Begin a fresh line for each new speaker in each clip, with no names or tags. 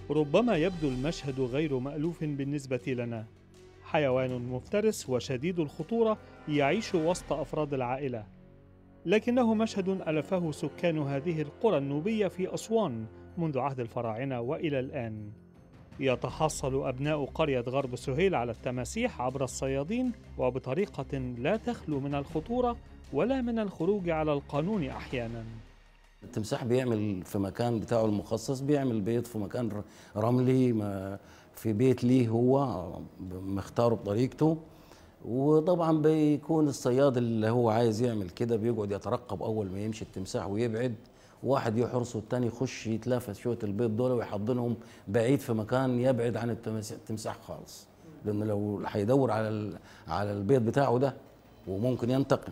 ربما يبدو المشهد غير مألوف بالنسبة لنا حيوان مفترس وشديد الخطورة يعيش وسط أفراد العائلة لكنه مشهد ألفه سكان هذه القرى النوبية في أسوان منذ عهد الفراعنة وإلى الآن يتحصل أبناء قرية غرب سهيل على التماسيح عبر الصيادين وبطريقة لا تخلو من الخطورة ولا من الخروج على القانون أحيانا
التمساح بيعمل في مكان بتاعه المخصص بيعمل بيض في مكان ر- رملي ما في بيت ليه هو مختاره بطريقته وطبعا بيكون الصياد اللي هو عايز يعمل كده بيقعد يترقب اول ما يمشي التمساح ويبعد واحد يحرسه والتاني يخش يتلافى شويه البيض دول ويحضنهم بعيد في مكان يبعد عن التمس- التمساح خالص لانه لو هيدور على ال- على البيض بتاعه ده وممكن ينتقم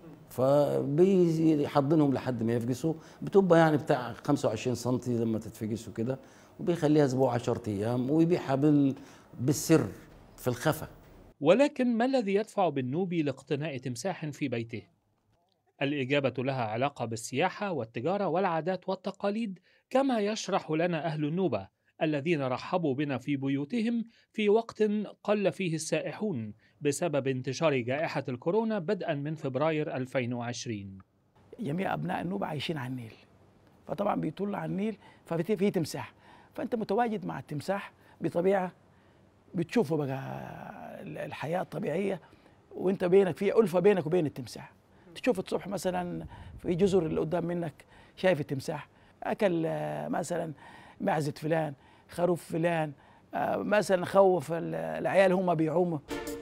فبيحضنهم لحد ما يفقسوا بتبقى يعني بتاع 25 سم لما تتفقسوا كده وبيخليها اسبوع 10 ايام ويبيعها بال بالسر في الخفا
ولكن ما الذي يدفع بالنوبي لاقتناء تمساح في بيته؟ الإجابة لها علاقة بالسياحة والتجارة والعادات والتقاليد كما يشرح لنا أهل النوبة الذين رحبوا بنا في بيوتهم في وقت قل فيه السائحون بسبب انتشار جائحة الكورونا بدءا من فبراير 2020
جميع ابناء النوبه عايشين على النيل فطبعا بيطل على النيل ففي في تمساح فانت متواجد مع التمساح بطبيعه بتشوفه بقى الحياه الطبيعيه وانت بينك في الفه بينك وبين التمساح تشوف الصبح مثلا في جزر اللي قدام منك شايف التمساح اكل آه، مثلا معزه فلان خروف فلان آه، مثلا خوف ال- العيال هم بيعوموا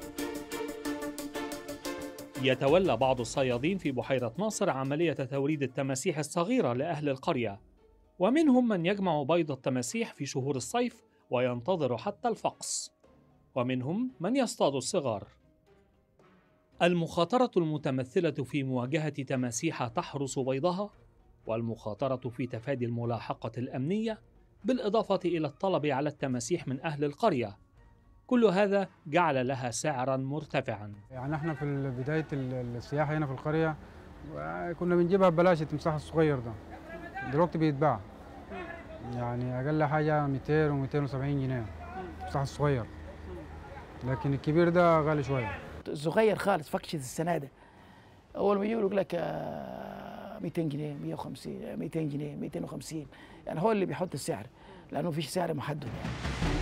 يتولى بعض الصيادين في بحيرة ناصر عملية توريد التماسيح الصغيرة لأهل القرية ومنهم من يجمع بيض التماسيح في شهور الصيف وينتظر حتى الفقس ومنهم من يصطاد الصغار المخاطرة المتمثلة في مواجهة تماسيح تحرس بيضها والمخاطرة في تفادي الملاحقة الأمنية بالإضافة إلى الطلب على التماسيح من أهل القرية كل هذا جعل لها سعرا مرتفعا
يعني احنا في ال- بداية ال- السياحة هنا في القرية و- كنا بنجيبها ببلاش التمساح الصغير ده دلوقتي بيتباع يعني أقل حاجة 200 و 270 جنيه التمساح الصغير لكن الكبير ده غالي شوية
صغير خالص فكشة السنة ده أول ما يجوا يقول لك آه، 200 جنيه 150 200 جنيه 250 يعني هو اللي بيحط السعر لأنه مفيش سعر محدد يعني.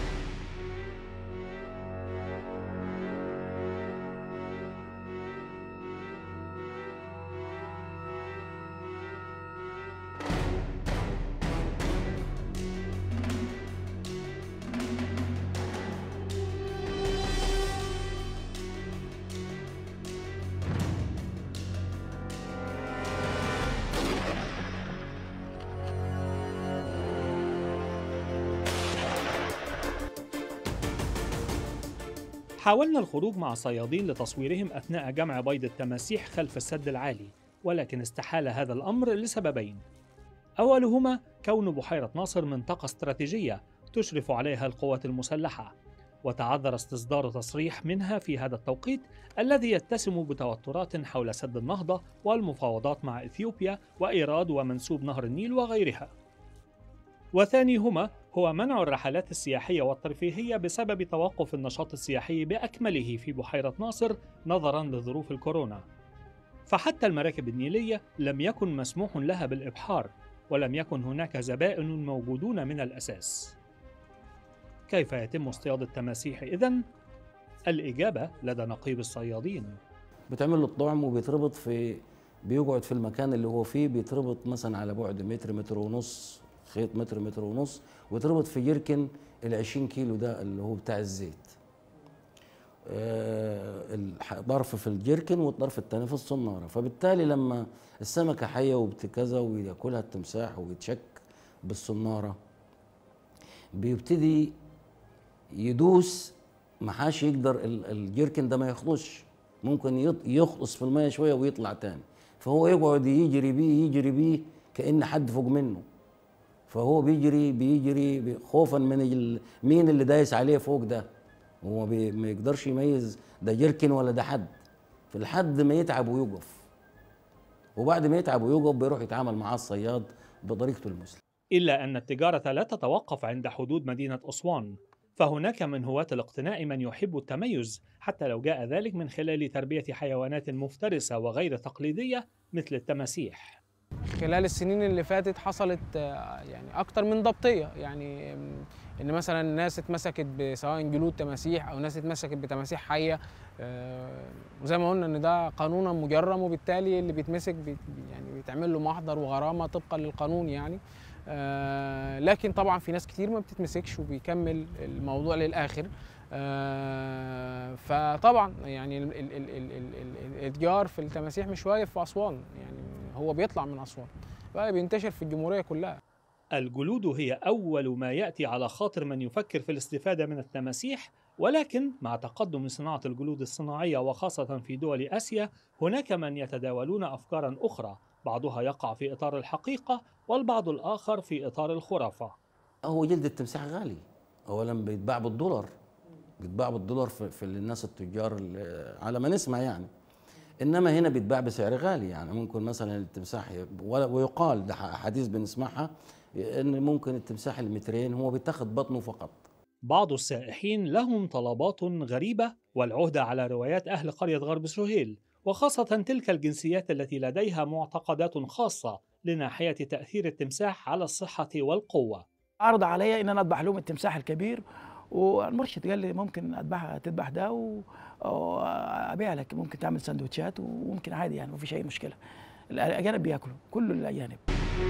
حاولنا الخروج مع صيادين لتصويرهم أثناء جمع بيض التماسيح خلف السد العالي ولكن استحال هذا الأمر لسببين أولهما كون بحيرة ناصر منطقة استراتيجية تشرف عليها القوات المسلحة وتعذر استصدار تصريح منها في هذا التوقيت الذي يتسم بتوترات حول سد النهضة والمفاوضات مع إثيوبيا وإيراد ومنسوب نهر النيل وغيرها وثانيهما هو منع الرحلات السياحية والترفيهية بسبب توقف النشاط السياحي بأكمله في بحيرة ناصر نظرا لظروف الكورونا. فحتى المراكب النيلية لم يكن مسموح لها بالإبحار، ولم يكن هناك زبائن موجودون من الأساس. كيف يتم اصطياد التماسيح إذن؟ الإجابة لدى نقيب الصيادين.
بتعمل له الطعم وبيتربط في بيقعد في المكان اللي هو فيه بيتربط مثلا على بعد متر متر ونص خيط متر متر ونص ويتربط في جركن ال 20 كيلو ده اللي هو بتاع الزيت آه، الح- ضرف في الجركن والطرف الثاني في الصناره فبالتالي لما السمكه حيه وبتكذا وياكلها التمساح ويتشك بالصناره بيبتدي يدوس ما حاش يقدر ال- الجركن ده ما يخلصش ممكن يط- يغطس في الميه شويه ويطلع تاني فهو يقعد يجري بيه يجري بيه كأن حد فوق منه فهو بيجري بيجري بي- خوفا من ال- مين اللي دايس عليه فوق ده هو بي ما يقدرش يميز ده جركن ولا ده حد فلحد ما يتعب ويوقف وبعد ما يتعب ويوقف بيروح يتعامل معاه الصياد بطريقته المثلى
إلا أن التجارة لا تتوقف عند حدود مدينة أسوان فهناك من هواة الاقتناء من يحب التميز حتى لو جاء ذلك من خلال تربية حيوانات مفترسة وغير تقليدية مثل التماسيح
خلال السنين اللي فاتت حصلت آه، يعني اكتر من ضبطيه يعني م، ان مثلا ناس اتمسكت ب- سواء جلود تماسيح او ناس اتمسكت بتماسيح حيه آه، وزي ما قلنا ان ده قانونا مجرم وبالتالي اللي بيتمسك بيت يعني بيتعمل له محضر وغرامه طبقا للقانون يعني آه، لكن طبعا في ناس كتير ما بتتمسكش وبيكمل الموضوع للاخر آه، فطبعا يعني ال- ال- ال- ال- ال- ال- الاتجار في التماسيح مش واقف في اسوان يعني هو بيطلع من اسوان بقى بينتشر في الجمهوريه كلها
الجلود هي أول ما يأتي على خاطر من يفكر في الاستفادة من التماسيح ولكن مع تقدم صناعة الجلود الصناعية وخاصة في دول آسيا هناك من يتداولون أفكارا أخرى بعضها يقع في إطار الحقيقة والبعض الآخر في إطار الخرافة
هو جلد التمساح غالي اولا بيتباع بالدولار بيتباع بالدولار في, في الناس التجار اللي- على ما نسمع يعني انما هنا بيتباع بسعر غالي يعني ممكن مثلا التمساح ي- ولا- ويقال ده حديث بنسمعها ان ممكن التمساح المترين هو بيتاخد بطنه فقط
بعض السائحين لهم طلبات غريبة والعهدة على روايات أهل قرية غرب سهيل وخاصة تلك الجنسيات التي لديها معتقدات خاصة لناحية تأثير التمساح على الصحة والقوة
عرض عليا ان انا اذبح لهم التمساح الكبير والمرشد قال لي ممكن اذبح تذبح ده و- وابيع لك ممكن تعمل سندوتشات وممكن عادي يعني ما فيش اي مشكله الاجانب بياكلوا كل الاجانب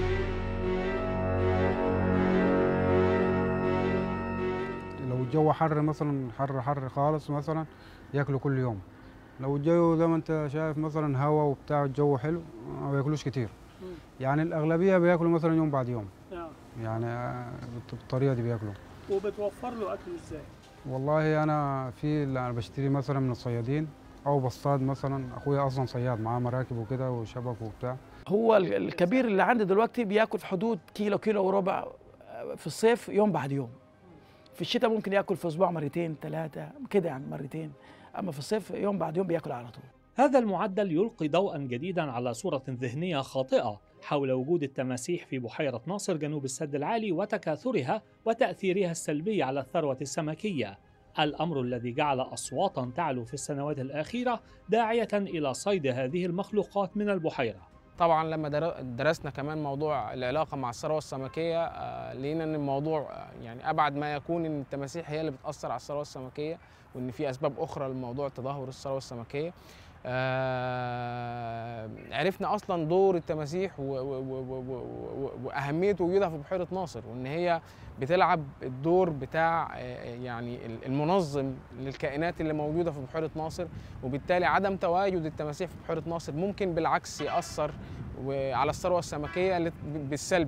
لو الجو حر مثلا حر حر خالص مثلا ياكلوا كل يوم لو الجو زي ما انت شايف مثلا هوا وبتاع الجو حلو ما بياكلوش كتير يعني الاغلبيه بياكلوا مثلا يوم بعد يوم يعني آه، بالط- بالطريقه دي بياكلوا
وبتوفر له أكل إزاي؟
والله انا في اللي انا بشتري مثلا من الصيادين او بصطاد مثلا اخويا اصلا صياد معاه مراكب وكده وشبك وبتاع
هو ال- الكبير اللي عندي دلوقتي بياكل في حدود كيلو كيلو وربع في الصيف يوم بعد يوم في الشتاء ممكن ياكل في اسبوع مرتين ثلاثه كده يعني مرتين اما في الصيف يوم بعد يوم بياكل على طول
هذا المعدل يلقي ضوءا جديدا على صورة ذهنية خاطئة حول وجود التماسيح في بحيرة ناصر جنوب السد العالي وتكاثرها وتأثيرها السلبي على الثروة السمكية الأمر الذي جعل أصواتا تعلو في السنوات الأخيرة داعية إلى صيد هذه المخلوقات من البحيرة
طبعا لما در- درسنا كمان موضوع العلاقه مع الثروه السمكيه آه، لقينا ان الموضوع آه، يعني ابعد ما يكون ان التماسيح هي اللي بتاثر على الثروه السمكيه وان في اسباب اخرى لموضوع تدهور الثروه السمكيه آه، عرفنا اصلا دور التماسيح و- و- و- و- و- و- واهميه وجودها في بحيره ناصر وان هي بتلعب الدور بتاع آه، يعني المنظم للكائنات اللي موجوده في بحيره ناصر وبالتالي عدم تواجد التماسيح في بحيره ناصر ممكن بالعكس ياثر وعلى الثروه السمكيه لت- بالسلب